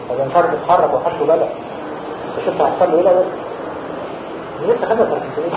هذا مش عارف يتحرك وحشه بلد انت شفت هيحصل له ايه لو لسه خدها باركنسونيزم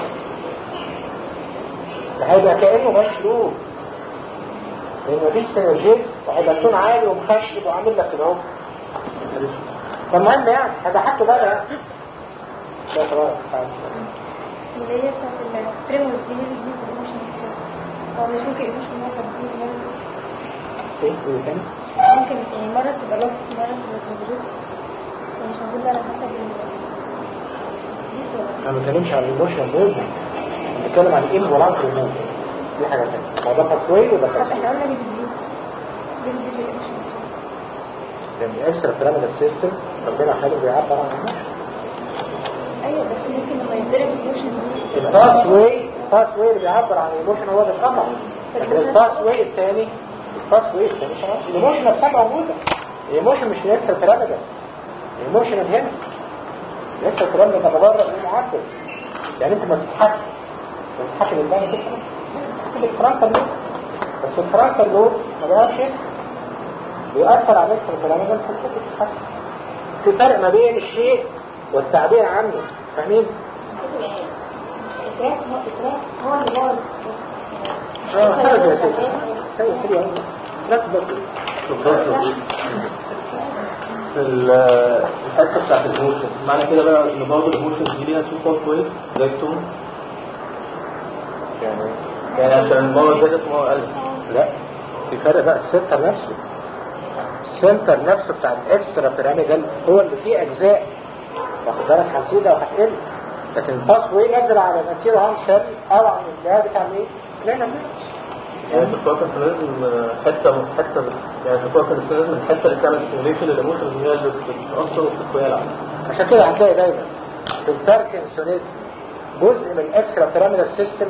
ده هيبقى كانه مشلول لان مفيش سينرجيز وهيبقى تون عالي ومخشب وعامل لك كده اهو فالمهم يعني هذا حتى بقى لا تبارك اللي هي بتاعت التريمورز دي هي اللي بتجيب الايموشن هو مش ممكن ايموشن مرة بتجيب مرة ايه ايه تاني ممكن يعني مرة تبقى لوست مرة تبقى موجود يعني مش موجود على حسب ال انا ما بتكلمش عن الايموشن موفمنت بتكلم عن الايم والانكر موفمنت دي حاجه ثانيه ما ده تصوير وده طب تصوير احنا قلنا دي بتجيب دي بتجيب الايموشن لان الاكسترا بيراميدال سيستم ربنا خلقه بيعبر عن الايموشن ايوه بس ممكن لما يتضرب الايموشن دي الباس واي الباس واي اللي بيعبر عن الايموشن هو ده القطع لكن الباس واي الثاني الباس واي الثاني شغال الايموشن نفسها موجوده الايموشن مش الاكسترا بيراميدال الايموشن هنا الاكسترا بيراميدال ده بره ايه معبر يعني انت ما تتحكم تتحكم الثاني كده تتحكم الفرونتال لوب بس الفرونتال لوب ما بيعرفش يفهم. بيأثر على الاكسترا بيراميدال في الحته التحكم في فرق ما بين الشيء والتعبير عنه فاهمين؟ الإدراك هو الإدراك هو اللي هو اه حاجه زي كده سوي حلو قوي ركز بس الحته بتاعت الايموشن معنى كده بقى ان برضه الايموشنز دي ليها تو فور كويس زي التون يعني يعني عشان مره زادت ومره قلت لا في فرق بقى السنتر نفسه السنتر نفسه بتاع الاكسترا بيراميدال هو اللي فيه اجزاء واخد بالك هتزيد او هتقل لكن الباس واي نازل على الانتيرو هام سيل او على الجهاز بتاع مين؟ لنا يعني في الباركنسونيزم حته حته يعني في الباركنسونيزم الحته اللي بتعمل ستيميوليشن للايموشنز هي اللي بتتاثر وبتتخيل عنها عشان كده هتلاقي دايما في الباركنسونيزم جزء من الاكسترا بيراميدال سيستم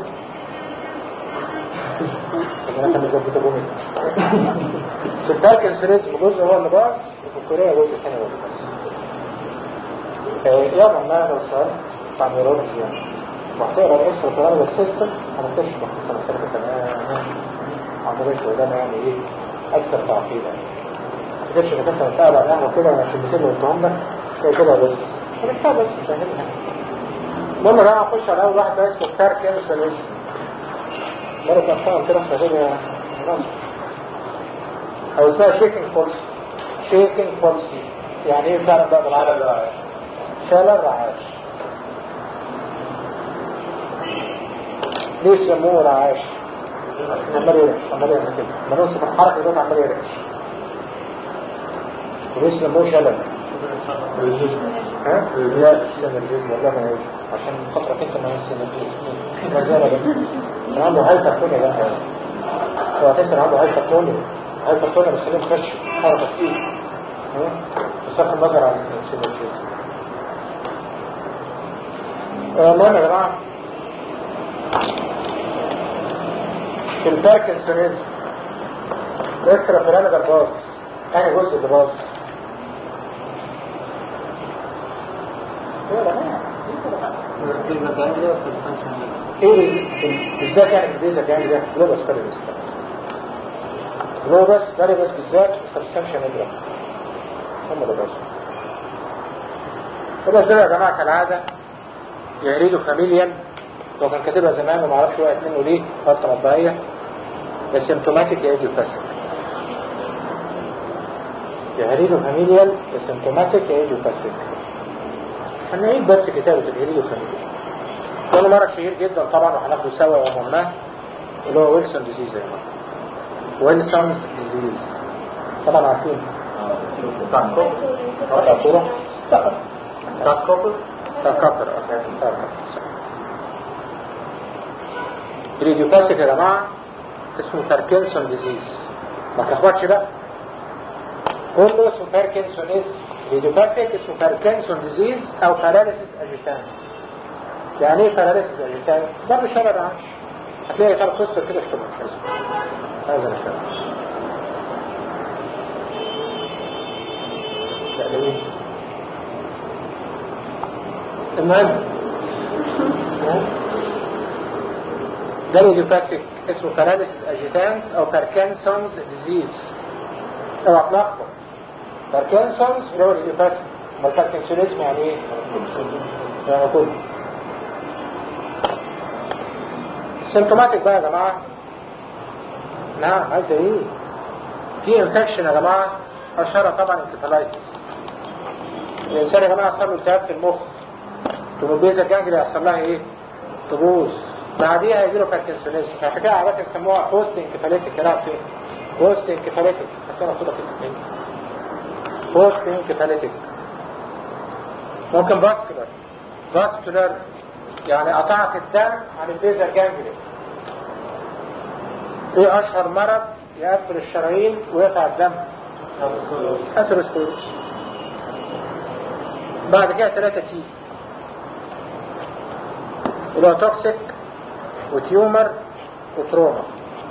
انا كان مزود بومي في الباركنسونيزم جزء هو اللي باص وفي الكوريا جزء ثاني هو اللي باص آه، يوم ما لو سؤال بتاع نيورولوجي يعني وهتقرا الاكسترا بيراميدال سيستم هتكتشف باختصار مختلفه تماما عن طريق ده يعني ايه اكثر تعقيدا ما تفتكرش انك انت بتقعد على القهوه كده انا الكلمتين اللي قلتهم لك زي كده بس فبتاع بس سهلها المهم بقى اخش على اول واحد بقى اسمه تارك انسوليس مرة كان فاهم كده فهي خلاص او اسمها شيكنج بولسي شيكنج بولسي يعني ايه فعلا بقى بالعربي شلل رعاش ليه سموه رعاش عمال يرعش عمال يعمل كده لما نوصف الحركة ده عمال يرعش وليه سموه شلل ها؟ لا السينرجيزم والله ما هي عشان خاطرك انت ما هي السينرجيزم ما زال ده كان عنده هايبرتونيا ده هو تسأل عنده هايبرتونيا هايبرتونيا بتخليه مخش حركة كتير ها؟ بصرف النظر عن السينرجيزم آه، المهم يا جماعة في الباركنسونيزم الاكسترا بيراميدال باص انهي جزء اللي باص؟ يا جماعة ايه بالذات يعني في البيزك يعني ده جلوبس فاريبس جلوبس فاريبس بالذات سبستانشال نجرة هم اللي بس فبس ده يا جماعة كالعادة يريدوا فاميليا لو كان كاتبها زمان وما اعرفش وقعت منه ليه فترة مطبعية اسيمتوماتيك يا ايديوباسيك يريدوا فاميليا اسيمتوماتيك يا ايديوباسيك هنعيد بس كتابة الهريدو فاميليا كل مرض شهير جدا طبعا وهناخده سوا ومهماه اللي هو ويلسون ديزيز يا جماعه ويلسونز ديزيز طبعا عارفين بتاع الكوبر بتاع كوره بتاع الكوبر بتاع كابر الريديوباسيك يا جماعه اسمه باركنسون ديزيز ما تلخبطش بقى كله اسمه باركنسونيز ريديوباسيك اسمه باركنسون ديزيز او باراليسيس اجيتانس يعني ايه باراليسيس اجيتانس برضه شبه عنه هتلاقي كده قصه كده اشتبه هذا الشبه يعني ايه المهم ده ريديوباسيك اسمه باراليسيس اجيتانس او باركنسونز ديزيز اوعى تلخبط باركنسونز اللي هو الايديوباثي ما الباركنسونيزم يعني ايه؟ يعني كله سيمتوماتيك بقى يا جماعة نعم عايزة ايه في انفكشن يا جماعة اشهرها طبعا انكفالايتس الانسان يا جماعة حصل له التهاب في المخ تقوم البيزا جانجري يحصل لها ايه تبوظ بعديها يجي له باركنسونيزم عشان كده عادة يسموها بوست انكفاليتيك كلام فين بوست انكفاليتيك حطينا كده في الكلمة بوست انكفاليتيك ممكن فاسكولار فاسكولار يعني قطعت الدم عن البيزا جانجري ايه اشهر مرض يقفل الشرايين ويقطع الدم اثيروسكليروس بعد كده ثلاثة تي اللي هو توكسيك وتيومر وتروما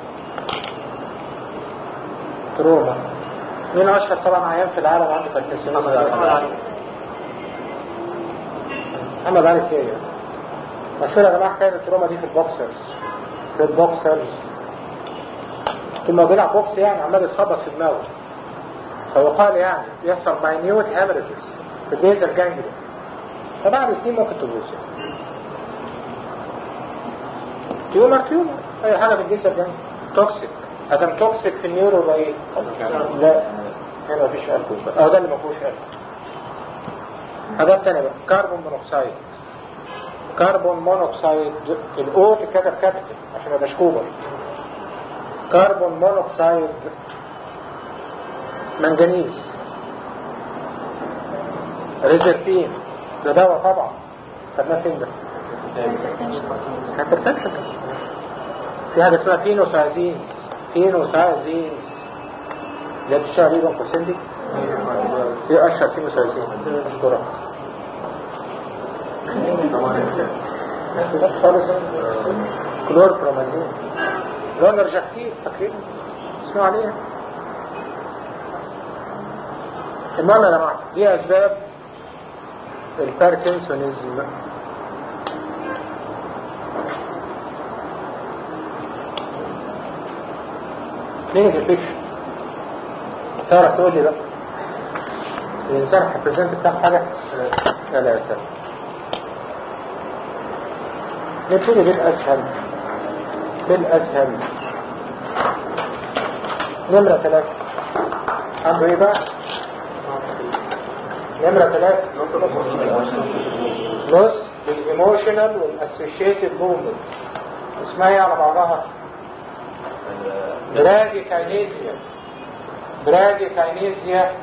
تروما مين اشهر طبعا عيان في العالم عنده باركنسونيزم محمد علي فيه مشهور يا جماعه حكايه التروما دي في البوكسرز في البوكسرز طول ما بيلعب بوكس يعني عمال يتخبط في دماغه فيقال يعني يحصل ماينيوت هامرجز في البيزر جانجلي فبعد سنين ممكن تبوظ يعني. تيومر تيومر اي حاجه في البيزر جانجلي توكسيك ادم توكسيك في النيورو يبقى ايه؟ لا هنا مفيش الكول اه ده اللي ما فيهوش الكول حاجات تانية بقى كربون مونوكسيد كربون مونوكسيد الاو تتكتب كابيتال عشان يبقى شكوبر كربون مونوكسيد منجنيز ريزربين ده دواء طبعا خدناه فين ده؟ هايبرتنشن في حاجه اسمها فينوسازينز فينوسازينز اللي بتشتغل ايه بنكو سندي؟ ايه اشهر فينوسازين؟ اشكرك خالص كلور برومازين لون رجعتيه فاكرين اسمعوا عليها المهم يا جماعه دي اسباب الباركنسونيزم كلينيكال بيكشر تعرف تقول لي بقى الانسان هيبريزنت بتاع حاجه لا لا يا نبتدي بالاسهل بالاسهل نمرة ثلاثة عنده ايه بقى نمرة ثلاثة نص بالايموشنال والاسوشيتد موفمنت اسمها ايه على بعضها براجي كاينيزيا براجي كاينيزيا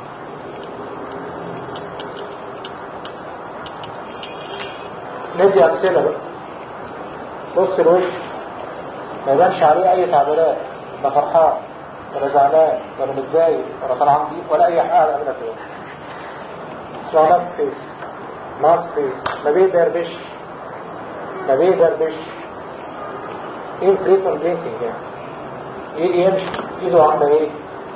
ندي امثله بقى بص الوش ما يبانش عليه اي تعبيرات لا فرحان ولا زعلان ولا متضايق ولا طلعان بيه ولا اي حاجه ابدا كده اسمها ماسك فيس ماسك فيس ما بيدربش ما بيدربش ايه فريكون بلينكينج يعني ايه يمشي ايده عامله ايه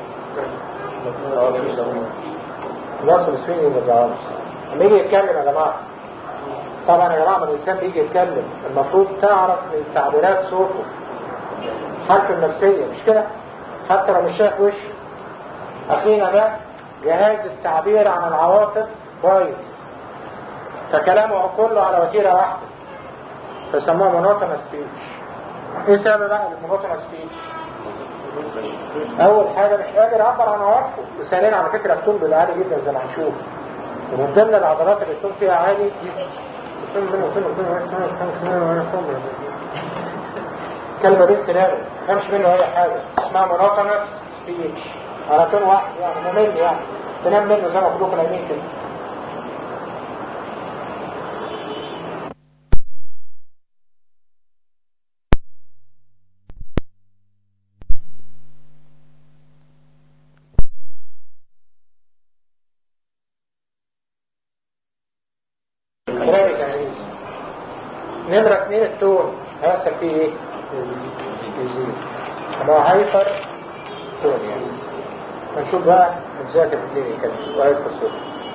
الوصل السفيني ما بيزعلش لما يجي يتكلم يا جماعه طبعا يا جماعه لما الانسان بيجي يتكلم المفروض تعرف من تعبيرات صوته حالته النفسيه مش كده حتى لو مش شايف وشه اخينا ده جهاز التعبير عن العواطف بايظ فكلامه كله على وتيره واحده فسموها مونوتونا سبيتش ايه سبب بقى المونوتونا سبيتش اول حاجه مش قادر يعبر عن عواطفه وثانيا على فكره التون بيبقى عالي جدا زي ما هنشوف ومن ضمن العضلات اللي التون فيها عالي كلمة دي سيناريو ما فهمش منه أي حاجة اسمها مونوتونس سبيتش على تون واحد يعني ممل يعني تنام منه زي ما كلكم نايمين كده نمرة اتنين التون هيحصل فيه ايه؟ يزيد سموها هايبر تون يعني هنشوف بقى نذاكر كلينيكال وهايبر تون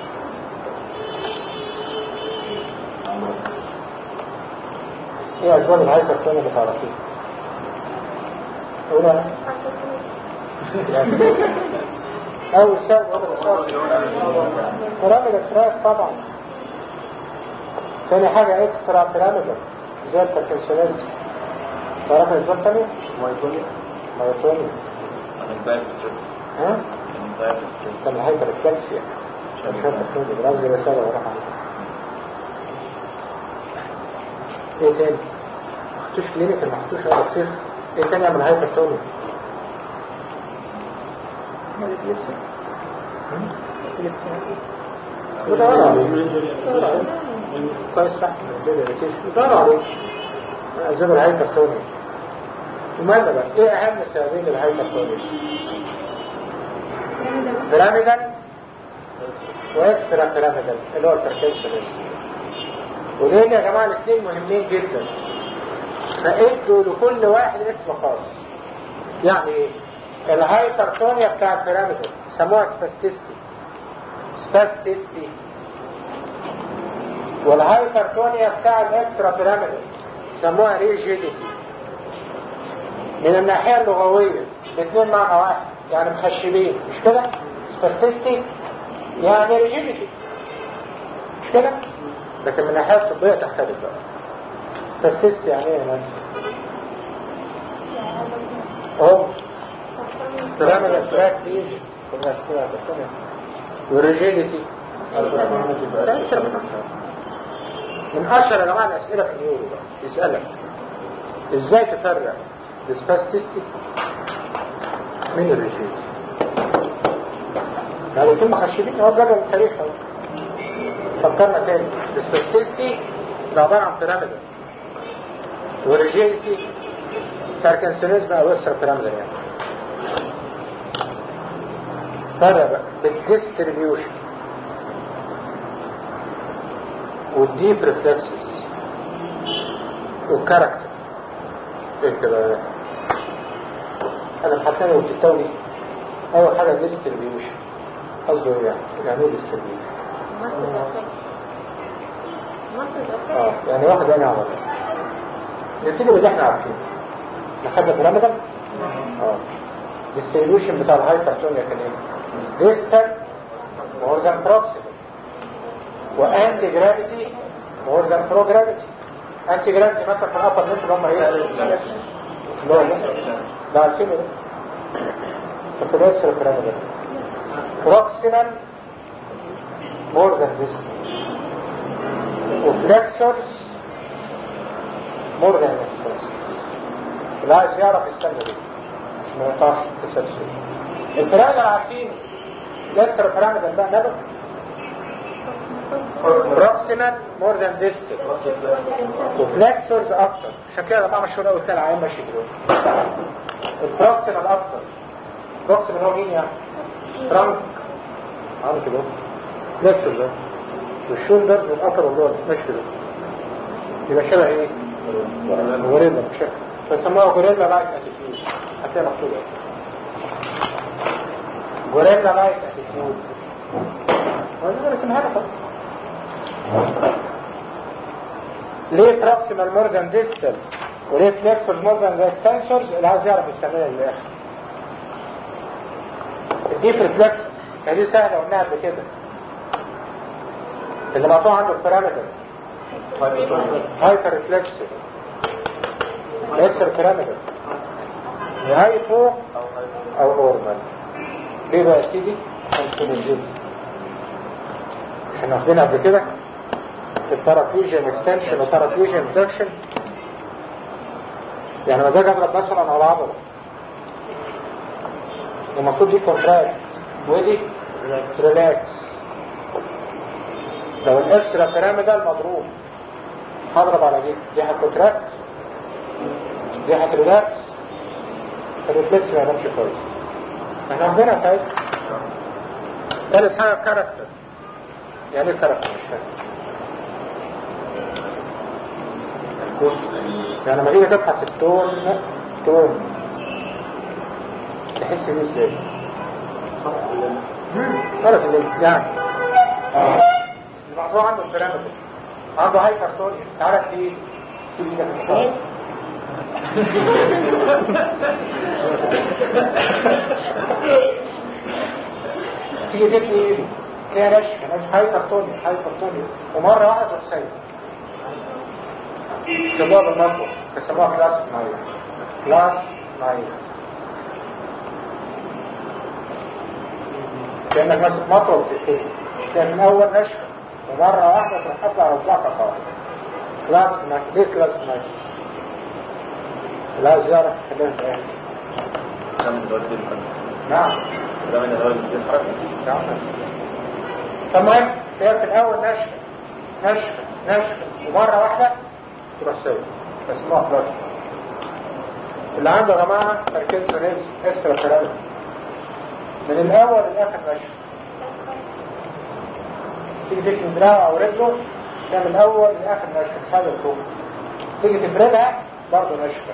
ايه اسباب الهايبر تون اللي تعرفيها؟ قولها اول سبب ولا سبب بيراميدال تراك طبعا تاني حاجة اكسترا بيراميدال زي الباركنسونيزم تعرفها ازاي تاني؟ مايتونيا مايوتونيا ها؟ كان هايبر الكالسيا مش هايبر الكالسيا رمز رسالة وراح ايه تاني؟ ما خدتوش كلينيكال ما خدتوش ولا كتير ايه تاني يعمل هايبر تونيا؟ ودور عليه كويس صح دور عليه أسباب الهايبرتونيا وماذا بقى ايه اهم سببين للهايبرتونيا بيراميدال واكسترا بيراميدال اللي هو البركنسونيزم وليه يا جماعه الاثنين مهمين جدا فادوا لكل واحد اسم خاص يعني ايه الهايبرتونيا بتاع البيراميدال سموها سباستيستي سباستيستي والهايبرتونيا بتاع الاكسترا بيراميدال سموها ريجيديتي من الناحية اللغوية الاثنين معنى واحد يعني مخشبين مش كده سباستيستي يعني ريجيديتي مش كده لكن من الناحية الطبية تختلف بقى سباستيستي يعني ايه يا ناس اهو بيراميدال تراك ريجيد وريجيديتي من اشهر يا جماعه الاسئله في النيورو بقى يسالك ازاي تفرق السباستيستي من الريجيد يعني الاثنين مخشبين اهو جرب التاريخ اهو فكرنا تاني السباستيستي ده عباره عن بيراميدال والريجيديتي باركنسونيزم او اكسترا بيراميدال يعني فرق بقى بالديستريبيوشن والديب ريفلكسز والكاركتر ايه كده انا بحكي وبتتوني اول حاجه ديستريبيوشن قصده ايه يعني يعني ايه ديستريبيوشن اه يعني واحد انا عمل نبتدي باللي احنا عارفينه احنا خدنا بيراميدال اه ديستريبيوشن بتاع الهايبرتونيا كان ايه ديستال مور ذان بروكسيمال وانتي جرافيتي مور ذان برو جرافيتي انتي جرافيتي مثلا في الابر نت اللي هم ايه اللي هو ده عارفينه ده في الاكسر بيراميدال بروكسيمال مور ذان ديستال وفلكسورز مور ذان اكستنسورز اللي عايز يعرف يستنى دي عشان ما يقطعش التسلسل البيراميدال عارفين الاكسر بيراميدال بقى نبت بروكسيمال مور ذان ديستال وفلكسورز اكتر عشان كده طبعا مشهور قوي بتاع العيان ماشي دول البروكسيمال اكتر بروكسيمال هو مين يعني؟ ترامب عامل كده فلكسور ده والشولدر والابر واللور ماشي كده يبقى شبه ايه؟ غوريلا بشكل فسموها غوريلا لايك اتيتيود هتلاقي مكتوب ايه؟ غوريلا لايك اتيتيود هو اسمها لك ليه بروكسيمال مور ذان ديستال وليه فليكسور مور ذان ذا اكستنسورز اللي عايز يعرف يستعملها للاخر الديب ريفلكسز دي سهله قلناها قبل كده اللي مقطوع عنده البيراميدال هايبر ريفلكسيف اكسر بيراميدال هايبو او اورمال ليه بقى يا سيدي؟ عشان الجنس احنا واخدينها قبل كده في البارافيوجن اكستنشن وبارافيوجن ريدكشن يعني لما باجي اضرب مثلا على عضله المفروض دي كونتراكت ودي ريلاكس لو الاكسترا بيراميدال مضروب هضرب على دي دي هتكونتراكت دي هتريلاكس الريفلكس ما ينامش كويس احنا عندنا ساعتها ثالث حاجه كاركتر يعني ايه كاركتر مش فاهم يعني لما تيجي تبحث التون تون تحس بيه ازاي؟ فرق يعني الموضوع عنده بيراميدال عنده هايبرتونيا تعرف ليه؟ في ايدك الخاص هتيجي تتني ايده تلاقيها ناشفه ناشفه هايبرتونيا هايبرتونيا ومره واحده تروح سايبه يسموها بالمطوه يسموها كلاس نايف كلاس نايف كانك ماسك مطوه وبتقفله تلاقي من اول ناشفه ومره واحده تروح قافله على صباعك خالص كلاس نايف ليه كلاس نايف؟ لا زيارة خليها في الاخر ده من دلوقتي الفن. نعم ده من الاول اللي بيتحرك نعم فالمهم هي في الاول ناشفه ناشفه ناشفه ومره واحده تروح سايبه اسمها بلازما اللي عنده يا جماعه باركنسونيز اكسترا بيراميد من الاول للاخر ناشفه تيجي تكني دراعه او رجله ده من الاول للاخر ناشفه مش عايز تفوق تيجي تفردها برضه ناشفه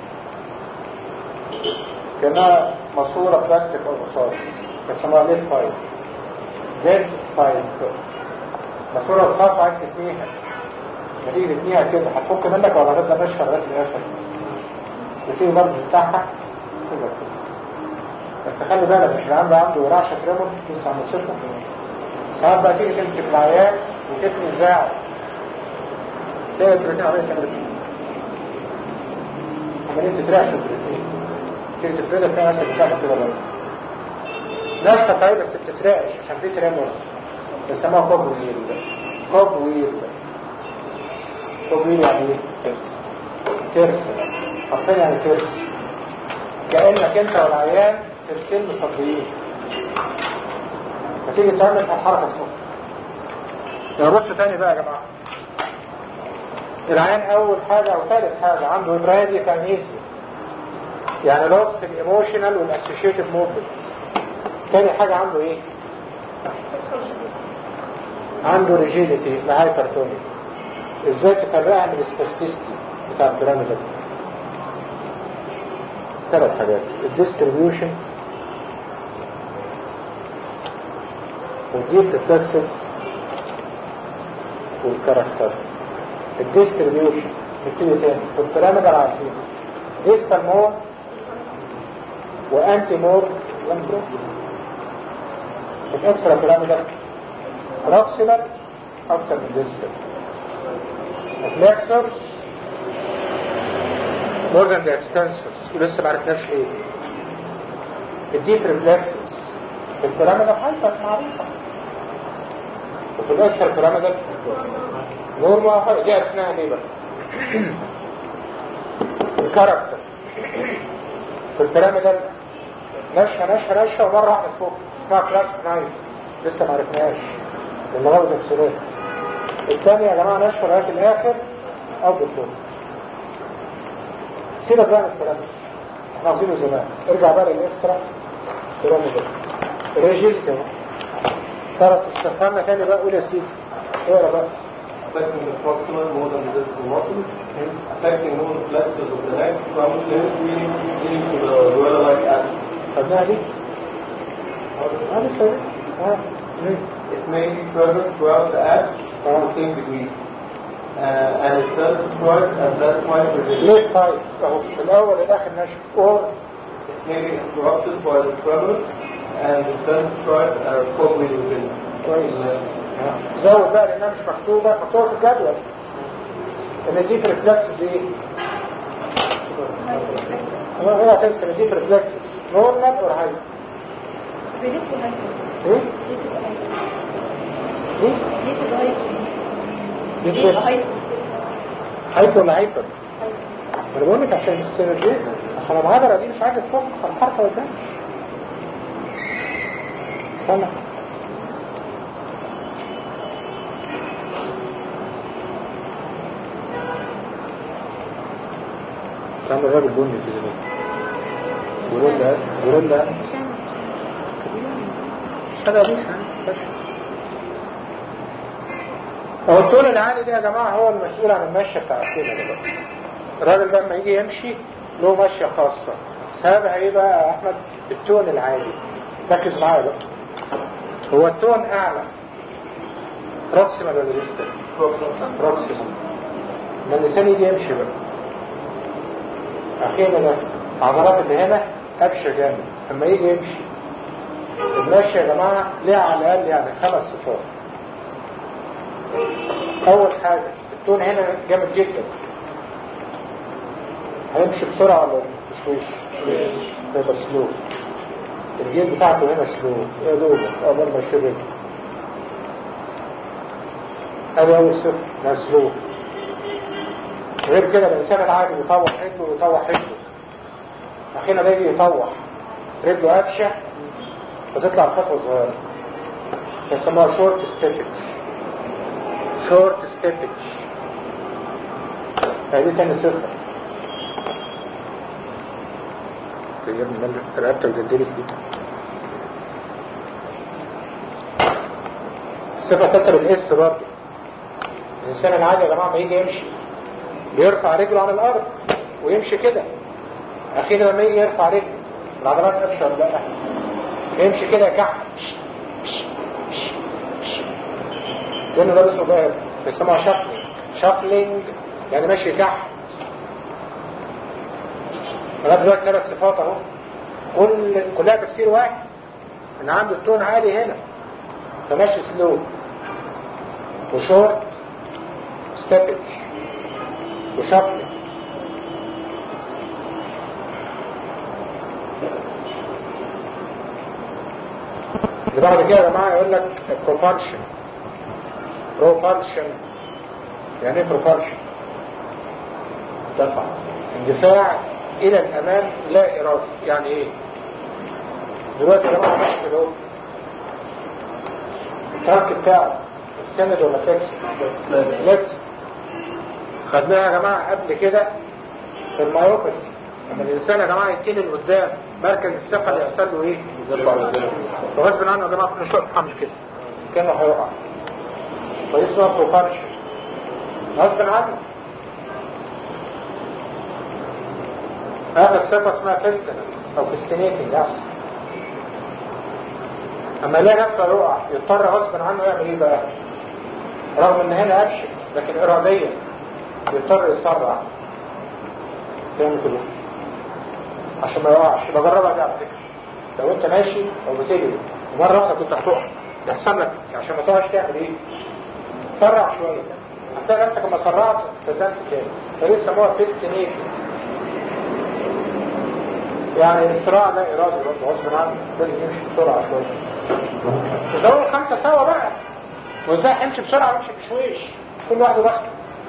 كانها ماسوره بلاستيك او رصاص بيسموها ليد بايب ليد بايب ماسوره رصاص عايز تتنيها لما تيجي تتنيها كده هتفك منك ولا هتفضل ناشفه لغايه الاخر وتيجي برضه تفتحها تفضل كده بس خلي بالك مش اللي عنده عنده رعشه ريمون لسه عنده صفر ساعات بقى تيجي تمسك العيان وتتني دراعه تلاقي التروتين عمالة تعمل كده عمالين تترعشوا التروتين تيجي تفردها تلاقي نفسك بتعمل كده برضه ناشفة صحيح بس بتترعش عشان في تريمور بيسموها كوب ويل كوب ويل كوب ويل يعني ايه؟ ترس ترس حرفيا يعني ترس كأنك انت والعيان ترسين مصدرين فتيجي تعمل الحركة فوق نبص تاني بقى يا جماعة العيان اول حاجة او ثالث حاجة عنده ابرادي كانيسي يعني لوس في الايموشنال والاسوشيتد موفمنتس تاني حاجة عنده ايه عنده ريجيديتي مع هايبرتوني ازاي تفرقها من السباستيستي بتاع البيراميدال ثلاث حاجات الديستريبيوشن والديب ريفلكسز والكاركتر الديستريبيوشن نبتدي تاني في البيراميدال عارفين ديستال مور وانتي مور لانترو الاكسترا بيراميدال بروكسيمال اكتر من ديستال الفلكسورز more than the extensors ولسه ما عرفناش ايه الديب ريفلكسز البيراميدال هايبر معروفه وفي الاكسترا بيراميدال نورمال دي عرفناها ليه بقى الكاركتر في البيراميدال نشفه نشفه نشفه ومره واحده فوق اسمها كلاس ناين لسه ما عرفناهاش اللي غلط اكسرات الثانية يا جماعة نشفه لغاية الآخر أو بالفوق سيبك بقى من البيراميدال احنا عاوزينه زمان ارجع بقى للإكسترا بيراميدال الريجيلتي اهو ترى تستفهمنا تاني بقى قول يا سيدي اقرا بقى affecting the proximal more than the distal muscles, affecting more the flexors of the neck, from leading, leading to the gorilla-like action. خدناها دي اه لسه دي. اه ليه؟ It may be present throughout the act Oh. to the same degree. Uh, and it does destroyed at that point within. ليه طيب اهو في الاول الاخر نشف اور It may be interrupted by the tremor and it does destroyed as probably within. كويس زود بقى لانها مش مكتوبه مكتوبه في الجدول ان دي ريفلكسز ايه؟ هو هو تنسى ان دي ريفلكسز نورمال اور هاي بيلف وهايبر ايه؟ ليه تبقى هايبر ايه؟ ليه دي تبقى هايبر هايبر ولا هايبر؟ انا بقول لك عشان السينرجيزم عشان العضله دي مش عايزه تفك فالحركه قدام استنى كان الراجل بني في زمان جوريلا جوريلا حاجه دي هو الطول العالي ده يا جماعه هو المسؤول عن المشيه بتاع السينما دلوقتي الراجل ده لما يجي يمشي له مشيه خاصه سببها ايه بقى يا احمد التون العالي ركز معايا بقى هو التون اعلى بروكسيمال ولا ديستال بروكسيمال لما الانسان يجي يمشي بقى اخيرا ده عضلات اللي هنا قفشه جامد لما يجي يمشي ماشي يا جماعة ليه على الأقل يعني خمس صفات أول حاجة التون هنا جامد جدا هيمشي بسرعة ولا مشويش؟ هيبقى سلو الجيل بتاعته هنا سلو يا دوب أول ما يشرب هذا أول صفر ده سلو غير كده الإنسان العادي بيطوح رجله ويطوح رجله أخينا ده يجي يطوح رجله قفشة فتطلع الخطوة صغيرة يسموها شورت ستيبج شورت ستيبج هذه تاني صفر يا ابني مالك رقبتك جدلت دي الصفة تتر الاس برضه الإنسان العادي يا جماعة ما يجي يمشي بيرفع رجله عن الأرض ويمشي كده أخيرا لما يجي يرفع رجله العضلات قفشة ولا لا يمشي كده كح لأنه ده اسمه بقى بيسموها شفلينج شفلينج يعني ماشي تحت لغايه دلوقتي ثلاث صفات اهو كل كلها تفسير واحد ان عنده التون عالي هنا فماشي سلو وشورت ستيبج وشفلينج اللي بعد كده يا جماعه يقول لك propulsion propulsion يعني ايه propulsion دفع اندفاع الى الامام لا ارادي يعني ايه دلوقتي يا جماعه ماشي كده اهو الترك بتاعه السند ولا فليكس فليكس خدناها يا جماعه قبل كده في المايوباثي لما الانسان يا جماعه يتكل لقدام مركز الثقل يحصل له ايه؟ وغصب عنه يا جماعه كل شويه عامل كده كانه هيقع فدي اسمها بروبارشن غصب عنه هذا صفة اسمها فيستنال او فيستنيتنج احسن اما لا نفسه يقع يضطر غصب عنه يعمل ايه بقى رغم ان هنا ابشر لكن اراديا يضطر يسرع يعمل كده عشان ما يقعش بجربها دي على فكره لو انت ماشي او بتجري ومره واحده كنت هتقع يحصل لك عشان ما تقعش تعمل ايه؟ سرع شويه هتلاقي نفسك لما سرعت اتزنت تاني فدي يسموها فيستنيتنج يعني الصراع ده إرادي برضه غصب عنه لازم يمشي بسرعة شوية تدور خمسة سوا بقى وازاي هيمشي بسرعة ويمشي بشويش كل واحد واحد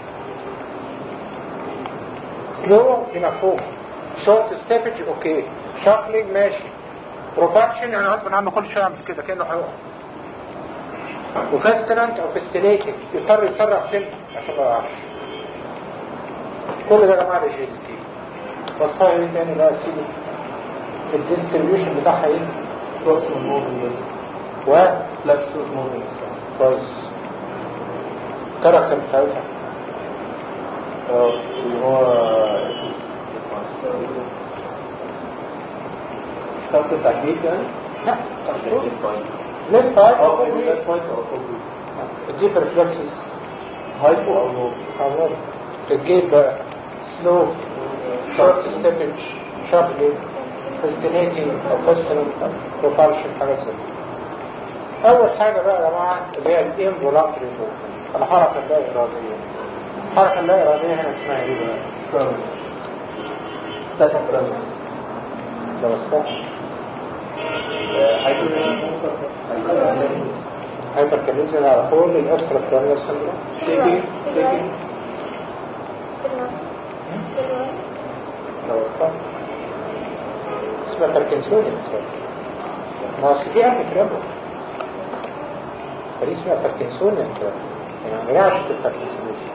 سلو دي مفهوم شورت ستيبج اوكي شافلينج ماشي بروباكشن يعني غصب عنه كل شوية يعمل كده كأنه هيقع وفاستنانت او فاستنيتنج يضطر يسرع سنة عشان ما يقعش كل ده يا جماعة ريجيديتي وصفها ايه تاني بقى يا سيدي الديستريبيوشن بتاعها ايه بروكسيمال موفمنت و فلاكسور موفمنت كويس الكاركتر بتاعتها اللي هو الشرط بتاع الجيت يعني لا ليفت اه هايبو ليفت بوينت او فوق الديب ريفلكسز هايبو او لو حاضر الجيب بقى سلو شورت ستيبج شارب جيب فاستنيتنج او فاستنينج بروبالشن حاجات زي كده. اول حاجه بقى يا جماعه اللي هي الانفولانتري موفمنت الحركه اللا اراديه الحركه اللا اراديه هنا اسمها ايه بقى؟ ستاتيك برامج ده وصفها هايبركاليزم على كل الابسرا برانيال سندروم شيكينج شيكينج ده وصفها اسمها باركنسونيان ما هو أصل في ألف كرابة فريق اسمها باركنسونيان كرابة يعني رعشة الباركنسونيزم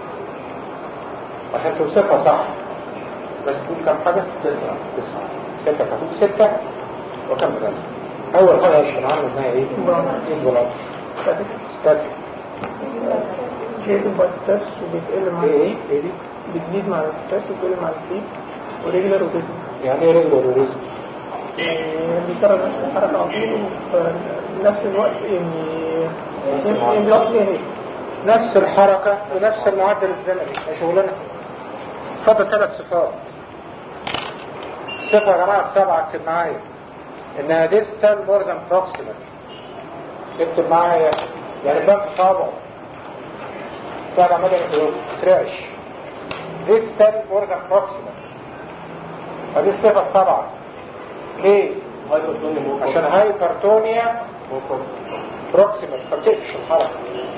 عشان توصفها صح بس تقول كم حاجة؟ تسعة تسعة ستة هتقول ستة وكم بدل أول حاجة يشمل عنه إنها إيه؟ انفولانتري ستاتيك بيقل مع الستريس وبيتقل مع إيه إيه؟ إيه دي؟ بتزيد مع الستريس وبتقل مع السليب وريجلر وبيزن يعني إيه ريجولاريزم؟ يعني بيكرر نفس الحركة على طول وفي نفس الوقت يعني يعني بيقصد يعني نفس الحركة بنفس المعدل الزمني يا شغلنا فضل ثلاث صفات الصفة يا جماعة السبعة اكتب معايا انها distal more than proximal اكتب معايا يعني بان في صابعه فعلا عمال يترعش distal more than proximal هذه الصفة السبعة ليه؟ عشان هايبرتونيا بروكسيمال ما بتقفش الحركة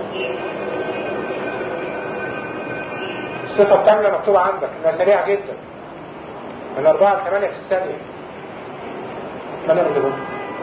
الصفة الثامنة مكتوبة عندك انها سريعة جدا من 4 ل 8 في الثانية 8 مليون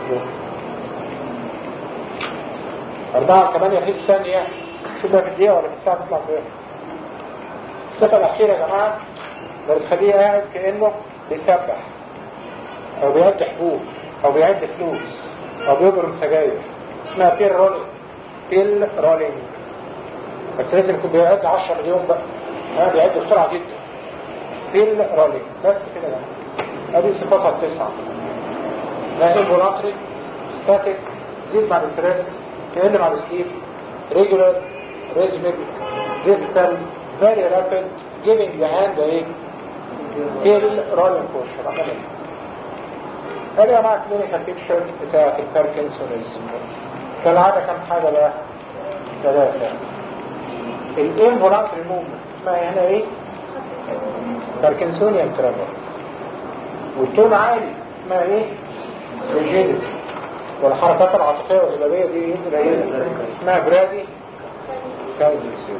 4 ل 8 في الثانية شوف بقى في الدقيقة ولا في الساعة تطلع فين الصفة الأخيرة يا جماعة لو تخليه قاعد كأنه بيسبح أو بيعد حبوب أو بيعد فلوس أو بيبرم سجاير اسمها بيل رولينج بيل رولينج بس لازم يكون بيعد 10 مليون بقى ها بيعد بسرعة جدا بيل رولينج بس كده ده ادي صفاتها التسعة لا انفولاتري ستاتيك زيد مع الستريس كأن مع السليب ريجولار ريزميك ديستال فيري رابيد جيفنج ذا هاند ايه بيل رولينج بوشر عمل ايه هذه يا جماعة كلينيكال بيكتشر بتاعت الباركنسونيزم كالعادة كم حاجة بقى؟ ثلاثة الانفولانتري موفمنت اسمها هنا ايه؟ باركنسونيان ترابر والتون عالي اسمها ايه؟ ريجيديتي والحركات العاطفية والإيجابية دي ايه؟ قليلة اسمها برادي كايدنسي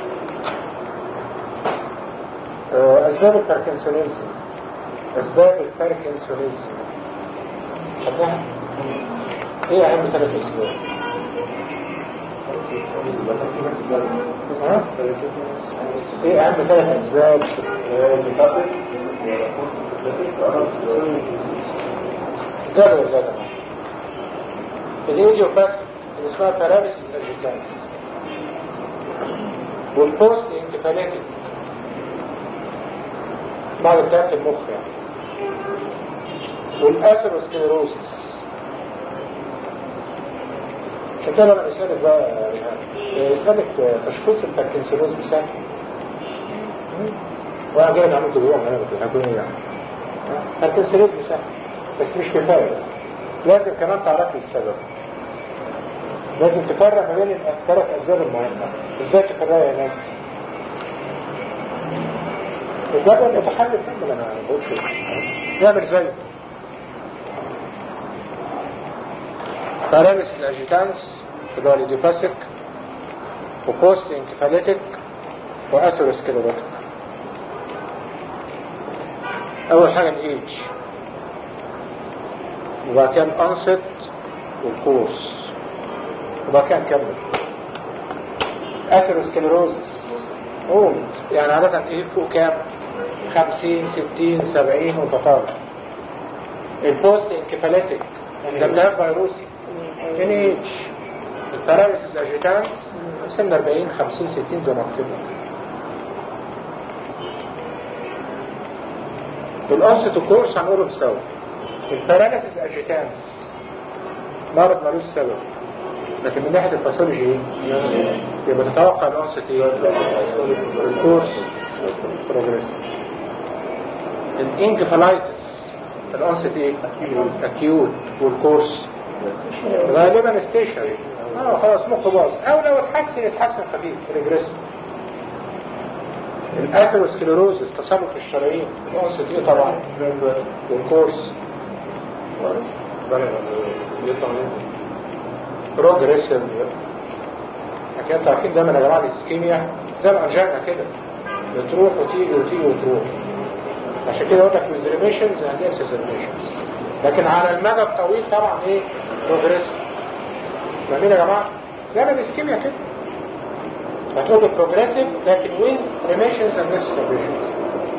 أسباب الباركنسونيزم أسباب الباركنسونيزم خدناها ايه اهم ثلاث اسباب ها؟ ايه اهم ثلاث اسباب جدول جدول الايديوباثيك اللي اسمها باراليسيس اجيتانس والبوست انكفاليتيك بعد بتاعت المخ يعني والاثيروسكليروسيس عشان كده انا اسالك بقى يا ريهان اسالك تشخيص الباركنسونيز بسهل وانا جاي عملت جوه انا كنت هكون ايه يعني باركنسونيز بسهل بس مش كفايه لازم كمان تعرف لي السبب لازم تفرق ما بين الثلاث اسباب المهمه ازاي تفرقها يا ناس الجدول يتحلل كامل انا ما بقولش نعمل زيه باراليس الاجيتانس اللي هو الايديوباثيك وبوست انكفاليتيك واثيروسكليروتيك اول حاجه الايدج وبعد كده الانست والكورس وبعد كده نكمل اثيروسكليروزس اولد يعني عادة ايه فوق كام 50 60 70 وتطالع البوست انكفاليتيك ده التهاب فيروسي ان اتش الباراليسيس اجيتانس سن 40 50 60 زي ما قلت الأنست كورس هنقوله بسبب الباراليسيس اجيتانس مرض ملوش سبب لكن من ناحية الباثولوجي ايه؟ يبقى تتوقع الأنست ايه؟ الكورس بروجريسيف الانكفالايتس الأنست ايه؟ اكيوت والكورس غالبا ستيشنري اه خلاص مخه باظ او لو اتحسن يتحسن خفيف ريجريسيف الاثيروسكليروزس تصرف الشرايين الانست ايه طبعا والكورس بروجريسيف لكن انتوا عارفين دايما يا جماعه الاسكيميا زي الانجينا كده بتروح وتيجي وتيجي وتروح عشان كده اقول لك with remissions and excess remissions لكن على المدى الطويل طبعا ايه بروجريسيف فاهمين يا جماعه زي ما الاسكيميا كده هتقول بروجريسيف لكن with remissions and excess remissions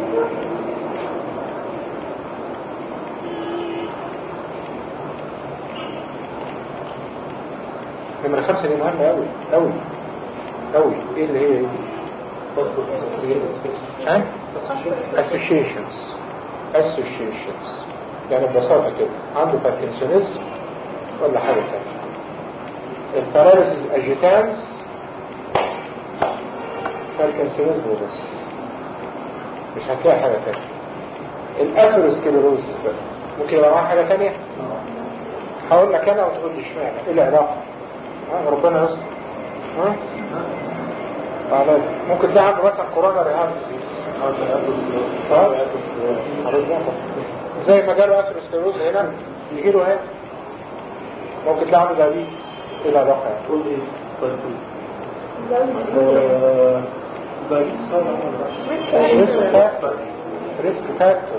نمرة خمسة دي مهمة أوي أوي أوي إيه اللي هي إيه؟ ها؟ associations associations يعني ببساطة كده عنده باركنسونيزم ولا حاجة تانية الباراليسيس اجيتانس باركنسونيزم وبس مش هتلاقي حاجة تانية الاثيروسكليروزس بقى ممكن يبقى معاه حاجة تانية هقول لك انا وتقول لي اشمعنى ايه العلاقه ها ربنا يستر ها تعالى ممكن تلاقي عنده مثلا كورونا ريهاب ديزيز زي ما جاله اثيروسكليروز هنا يجي له هنا ممكن تلاقي عنده دايابيتس ايه العلاقه يعني قول ايه طيب ريسك فاكتور ريسك فاكتور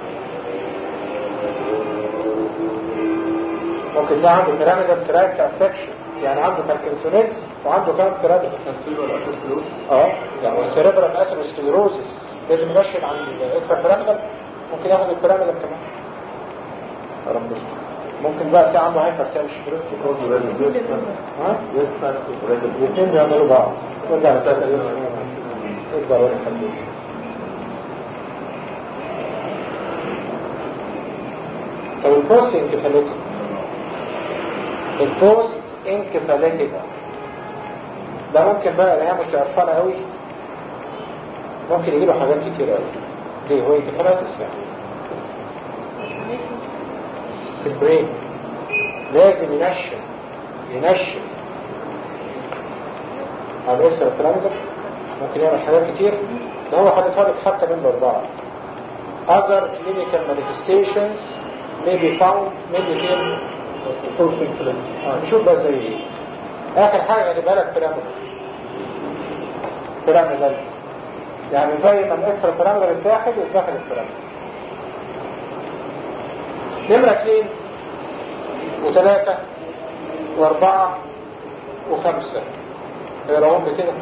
ممكن تلاقي عنده بيراميدال تراكت افكشن يعني عنده باركنسونيز وعنده كمان بيراميدال تنسيل ولا اثيروسكليروز اه يعني السيريبرال اثيروسكليروزس لازم ينشن عن الاكسترا بيراميدال ممكن ياخد البيراميدال كمان رب يستر. ممكن بقى تلاقي عنده هايبر تنشن ها الاثنين بيعملوا بعض ارجع لساعة ارجع ولا خليك طب البوست انكفاليتيك البوست انكفاليتيك ده ممكن بقى اللي هي متعرفانة قوي ممكن يجيله حاجات كتير قوي ليه هو انكفاليتس يعني في البرين لازم ينشن ينشن على الاسر الترانزر ممكن يعمل حاجات كتير ده هو حاططها لك حتى من الاربعه other clinical manifestations may be found maybe in آه، نشوف بقى زي ايه اخر حاجه اللي بالك بيراميدال بيراميدال يعني زي ما الاكسترا بيراميدال اتاخد اتاخد البيراميدال نمرة اثنين وثلاثة واربعة وخمسة اقراهم لي كده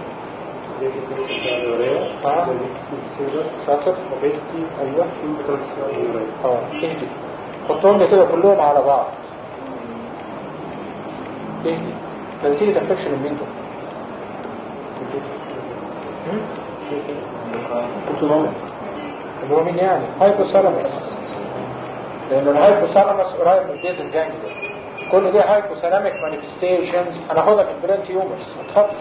اه شاطر ايوه اه اهدي حطهم لي كده كلهم على بعض اهدي نتيجة انفكشن المين ده اللي هو مين يعني هايبوثالامس لان الهايبوثالامس قريب من البيزل جانجليا كل دي هايبوثالاميك مانيفستيشنز هناخدها في البرين تيومرز ما تخافش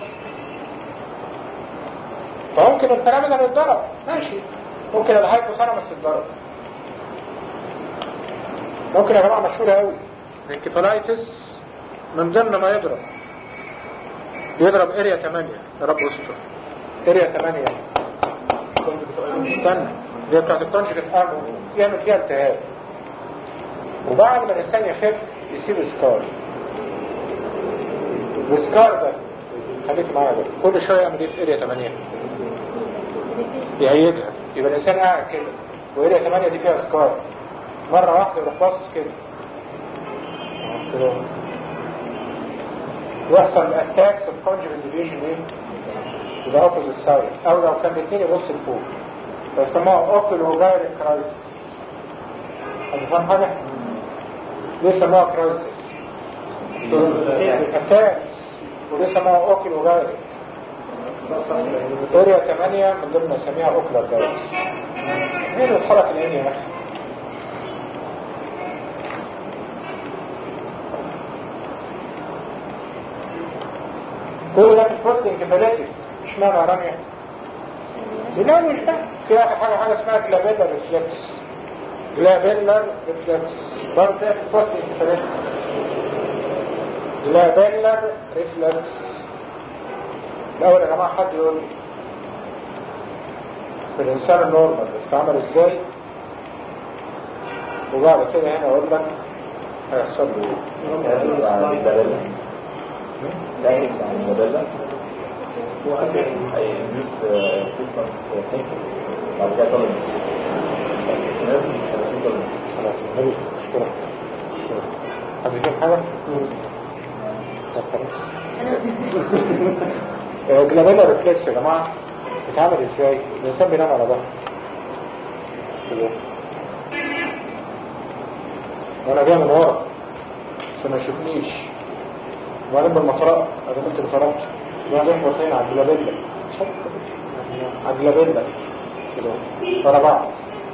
فممكن البيراميدال يتضرب ماشي ممكن الهايبوثالامس يتضرب ممكن يا جماعه مشهوره قوي الانكفالايتس من ضمن ما يضرب يضرب اريا 8 يا رب استر اريا 8 استنى دي بتاعت الكونجكت ارم يعمل فيها التهاب وبعد ما الانسان يخف يسيب سكار السكار ده خليك معايا بقى كل شويه يعمل ايه في اريا 8 يهيجها يبقى الانسان قاعد كده واريا 8 دي فيها سكار مره واحده يروح باصص كده كده. يحصل اتاكس اوف كونجكت ديفيجن ايه يبقى اوبوزيت سايد او لو كان الاثنين يبص لفوق فيسموها اوكيلو غير كرايسيس هتفهم حاجه؟ ليه سموها كرايسيس؟ اتاكس وليه سموها اوكيلو غير اريا 8 من ضمن اساميها اوكلر جايرس مين اللي اتحرك العين يا اخي؟ كل ده في الفرص انكفالاتي مش معنى رمية لا مش ده في اخر حاجة حاجة اسمها جلابيلر ريفلكس جلابيلر ريفلكس برضه ده في الفرص انكفالاتي جلابيلر ريفلكس الاول يا جماعة حد يقول لي في الانسان النورمال بتتعمل ازاي وبعد كده هنا اقول لك هيحصل له ايه خلاص النبي اشكرك حد يشوف حاجة؟ طب خلاص جلابيلا ريفلكس يا جماعة بيتعمل ازاي؟ الانسان بينام على ظهره كده. وانا جاي من ورا عشان ما يشوفنيش وبعدين بالمطرقة ادام انت بطرقت وبعدين مرتين على الجلابيلا على الجلابيلا كده ورا بعض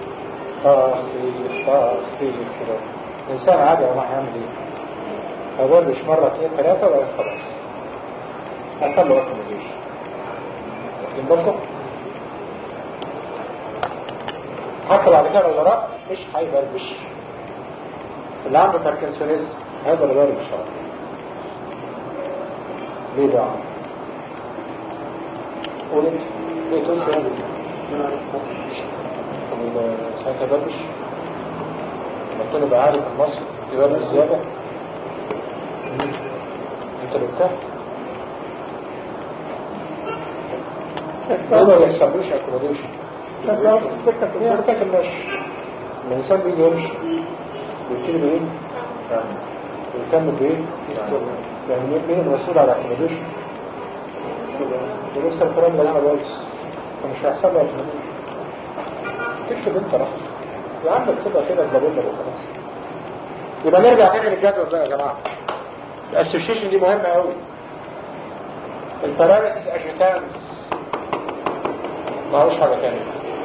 تخفيف تخفيف كده الانسان عادي يا جماعة هيعمل ايه؟ هيضربش مرة اثنين ثلاثة وبعدين خلاص هيحصل له رقم الجيش واخدين بالكم؟ حتى بعد كده لو ضربت مش هيبربش اللي عنده باركنسونيزم هذا الغير الشرعي ليه بقى؟ قول انت ليه تنسى هذا؟ طب ساعتها بربش لما تكون يبقى عارف المصر يبربش زيادة انت اللي بتاعك ليه ما يحسبوش اكوموديشن بس هو السكة في هي حكاية المشي الإنسان بيجي يمشي يبتدي بإيه؟ ويكمل بإيه؟ يعني مين مين المسؤول على الاكوموديشن؟ ده لسه الكلام ده أنا بقولش فمش هيحصل له اكوموديشن تكتب أنت راحتك يا عم اكتبها كده تجابلنا وخلاص يبقى نرجع تاني للجدول بقى يا جماعة الاسوشيشن دي مهمة قوي الباراليسيس اجيتانس ما هوش حاجة تانية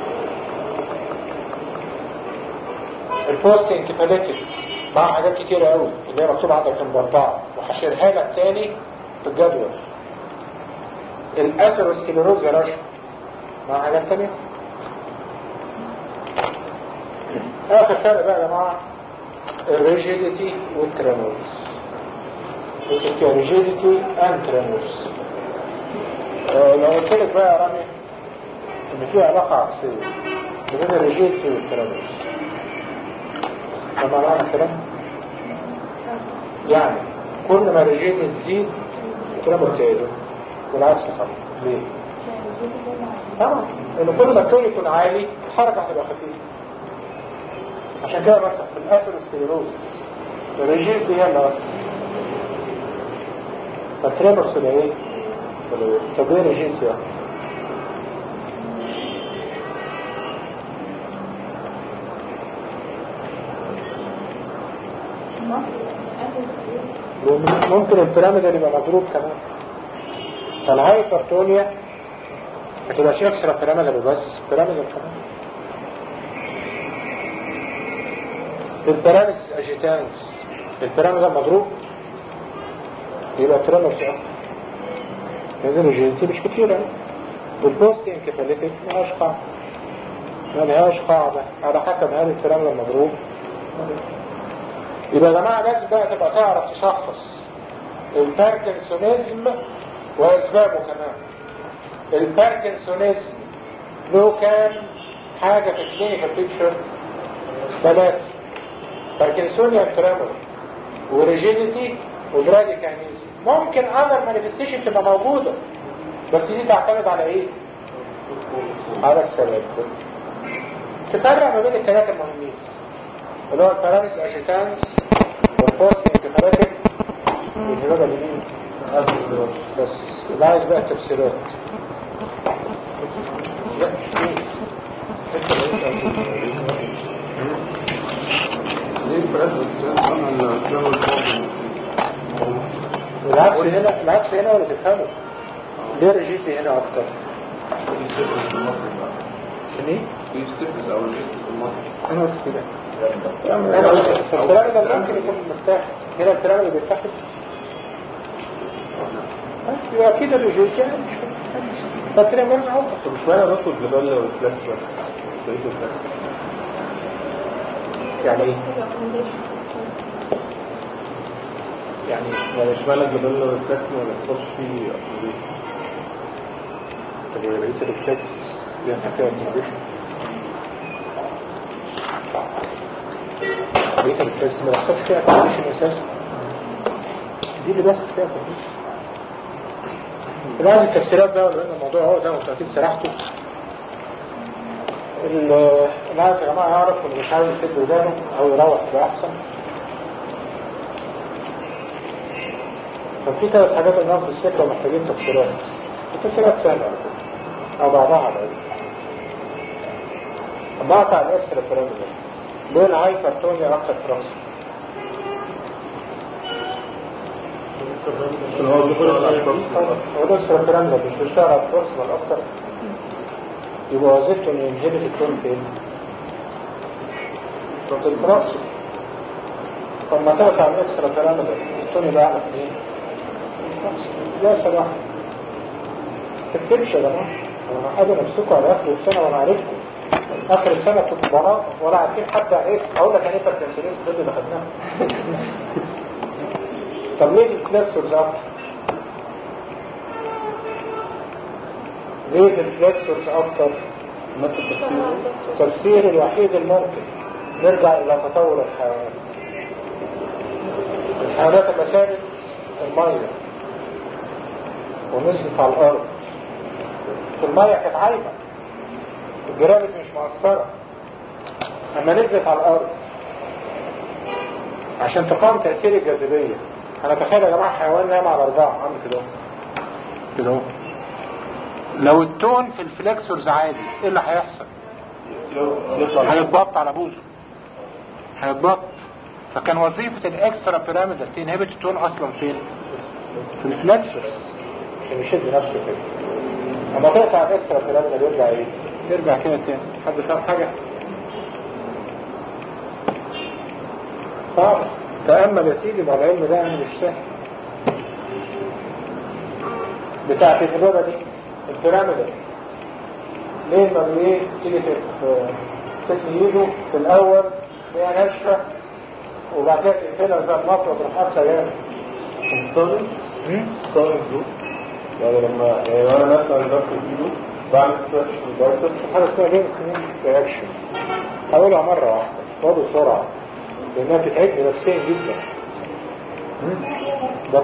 البوست انكفاليتك مع حاجات كتيرة قوي اللي هي مكتوبة عندك جنب أربعة وهشيلها لك تاني في الجدول الأثيروسكليروز يا رشا مع حاجات تانية آخر فرق بقى يا جماعة الريجيديتي والتريمورز وتبقى ريجيديتي اند تريمورز لو قلت لك بقى يا رامي ان في علاقة عكسية بين الريجيديتي والتريمورز طبعا معنى الكلام يعني كل ما الريجيديتي تزيد التريمور تقل والعكس خالص ليه؟ طبعا لان كل ما الكون يكون عالي الحركة هتبقى خفيفة عشان كده مثلا في الاثيروسكليروزس الريجيديتي هي اللي واقفة. فالتريمورز تبقى ايه؟ طب ايه الريجيديتي يعني؟ ممكن البيراميدال يبقى مضروب كمان فالهايبرتونيا ما تبقاش يكسر البيراميدال بس بيراميدال كمان البيراميدال اجيتانس البيراميدال مضروب يبقى الترامر صعب لأن الجينتي مش كتيرة والبوست انكفاليتك ملهاش قاعدة ملهاش قاعدة على حسب هل الترامر مضروب يبقى يا جماعة لازم بقى تبقى تعرف تشخص الباركنسونيزم وأسبابه كمان الباركنسونيزم له كان حاجة في الكلينيكال بيكتشر ثلاثة باركنسونيا ترامر وريجيديتي وبراديكانيزم ممكن اذر مانيفستيشن تبقى موجودة بس دي تعتمد على ايه على السبب تفرق ما بين الثلاثة المهمين اللي هو الباراميس اجيتانس والبوست انتفالاتيك والهبابة اليمين بس اللي عايز بقى التفسيرات لا ليه البرازيل عمل جو العكس هنا العكس هنا ولا تفهمه ليه رجيتي هنا اكتر شنو بيستفز او الجسم في المصري انا قلت كده انا قلت في البيراميد ده ممكن يكون مرتاح هنا البيراميد بيرتاح يبقى اكيد الرجيتي يعني مش فاكر مرة عوضة طب مش معنى باخد جبال والفلاكس بس بقيت الفلاكس يعني ايه يعني يعني مش معنى الجبال والفلاكس ما بيحصلش فيه أكموديشن طب هي بقيت الريفلكس بيحصل فيها اكتيفيشن بقيت الريفلكس ما بيحصلش فيها اكتيفيشن اساسا دي اللي بيحصل فيها اكتيفيشن لازم التفسيرات بقى لان الموضوع هو ده وانتوا اكيد سرحتوا ال- اللي عايز يا جماعه يعرف واللي مش عايز يسد ودانه او يروح يبقى احسن ففي ثلاث حاجات النهارده في السكه ومحتاجين تفسيرات التفسيرات سهله على فكره او بعضها على الاقل بعض على الاكسترا بيراميدال ليه الهايبرتونيا اكتر في راسه اللي هو بيقول هو ده اكسترا بيراميدال مش بيشتغل على البروكسيمال اكتر يبقى وظيفته انه ينهبت التون فين؟ في البروكسيمال طب ما تقطع الاكسترا بيراميدال التون يبقى اعلى في ايه؟ لا صراحه تكتبش يا جماعه انا قادر امسكه على اخر السنه وانا عارفكم اخر السنه كنت براء ولا عارفين حتى ايه اقول لك يعني ايه باركنسونيزم ده اللي خدناه طب ليه الفلكسورز اكتر ليه الفلكسورز اكتر نفس التفسير التفسير الوحيد الممكن نرجع الى تطور الحيوانات الحيوانات لما سابت الميه ونزلت على الارض في الميه كانت عايمه الجرافيتي مش مؤثره اما نزلت على الارض عشان تقاوم تاثير الجاذبيه انا تخيل يا جماعه حيوان نايم على اربعه عامل كده اهو. كده اهو. لو التون في الفلكسورز عادي ايه اللي هيحصل يطلع هيتبط على بوزه هيتبط فكان وظيفة الاكسترا بيراميدال تنهبت التون اصلا فين في الفلكسورز عشان يشد نفسه كده اما تقطع الاكسترا بيراميدال يرجع ايه يرجع كده تاني حد فاهم حاجة صعب تأمل يا سيدي ما العلم ده انا مش سهل بتاعت الإبرة دي البيراميدال ليه ما ايه تيجي تت- تتني ايده في الاول هي ناشفه وبعد كده تقفلها زي المطر وتروح قافله جامد ستارنج ستارنج دو يعني لما يعني وانا مثلا بفرد ايده بعمل ستريتش في البايسبس حاجه اسمها لينسنج رياكشن هقولها مره واحده خدوا بسرعه لانها بتتعبني نفسيا جدا ده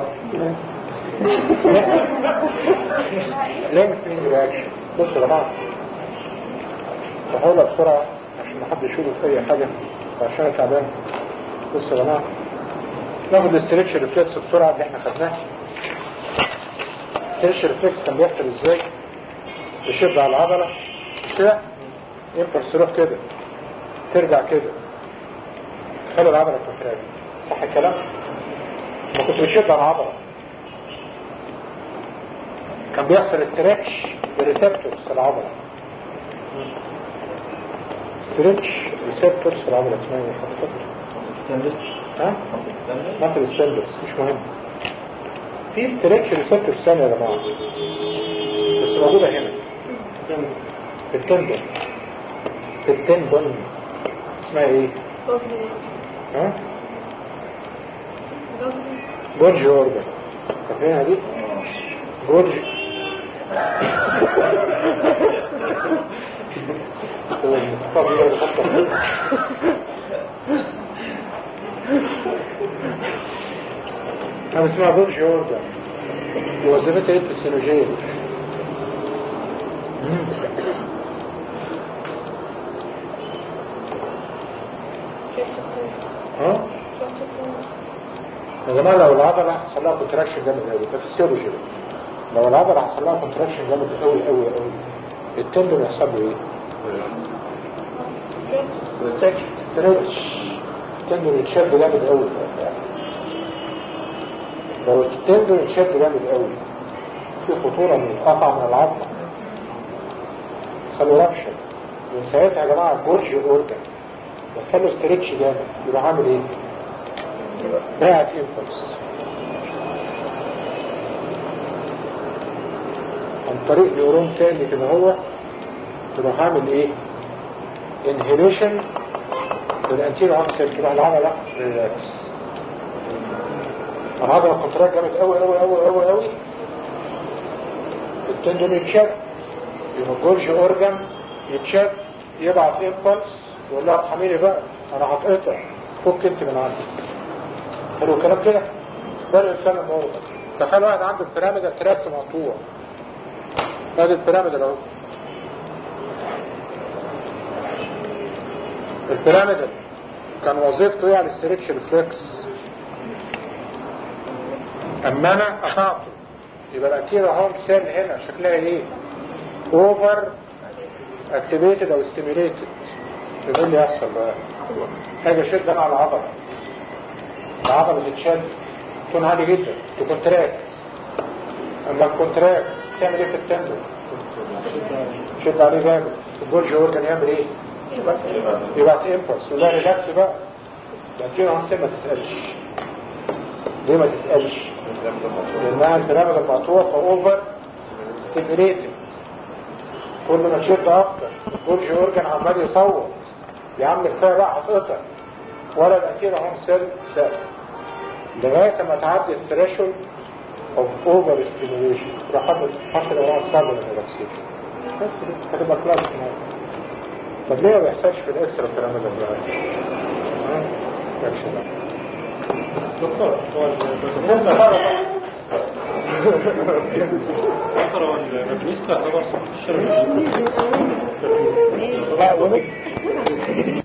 لينسنج رياكشن بصوا يا جماعه هقولها بسرعه عشان ما حدش يشوف في اي حاجه عشان انا تعبان بصوا يا جماعه ناخد الاستريتش ريفلكس بسرعه اللي احنا خدناه الاستريتش ريفلكس كان بيحصل ازاي تشد على العضلة مش كده ينفع تروح كده ترجع كده تخلي العضلة تتراجع صح الكلام ما كنت بشد على العضلة كان بيحصل استريتش بريسبتورز في العضلة استريتش ريسبتورز في العضلة اسمها ايه حضرتك؟ ها؟ ماسل سبندرز مش مهم في استريتش ريسبتورز ثانية يا جماعة بس موجودة هنا في التندن في التندن اسمها ايه؟ ها؟ جورج اورجن فاكرينها دي؟ جورج طب يلا نفكر. انا اسمها جورج اورجن وظيفتها ايه في السينوجين؟ ها؟ يا جماعة لو العضلة حصل لها كونتراكشن جامد قوي ده فيسيولوجي لو العضلة حصل لها كونتراكشن جامد قوي قوي قوي التندون يحصل له ايه؟ ستريتش التندون يتشد جامد قوي لو التندون يتشد جامد قوي في خطورة من القطع من العظمة يحصل له رابشن من ساعتها يا جماعة الجورج اورجن دخله ستريتش جامد يبقى عامل ايه؟ باعت امبلس عن طريق نيورون تاني كده هو تروح عامل ايه؟ انهيليشن بالانتيرو اكسل كده العضلة ريلاكس العضلة كونتراكت جامد قوي قوي قوي قوي قوي التندون يتشد يبقى الجورج اورجان يتشد يبعت امبلس يقول لها ارحميني بقى انا هتقطع فك انت من عندي حلو الكلام كده ده الانسان الموضع تخيل واحد عنده البيراميد تراكت مقطوع ادي البيراميد اهو البيراميد كان وظيفته ايه على الستريتش ريفلكس اما انا قطعته يبقى الانتيرا هورن سيل هنا شكلها ايه اوفر اكتيفيتد او ستيميليتد ايه اللي يحصل بقى حاجه شد على العضله العضله تتشد تكون عالي جدا تكون تراك اما الكونتراك تعمل ايه في التندون شد عليه جامد الجورج اورجان يعمل ايه يبعت امبلس ولا ريلاكس بقى الانتيرا هورن سيل ما تسالش ليه ما تسالش لانها البرامج المقطوع فاوفر ستيميليتد كل ما تشد اكتر الجورج اورجان عمال يصور يا عم كفايه بقى هتقطع ولا الانتيرا هوم سيل سال لغاية ما تعدي الثريشولد اوف اوفر ستيميوليشن تروح حاطط حاصل وراء الصابر الركسيد بس كده هتبقى كلاس طب ليه ما بيحصلش في الاكسترا بيراميدال بقى؟ دكتور هو ايه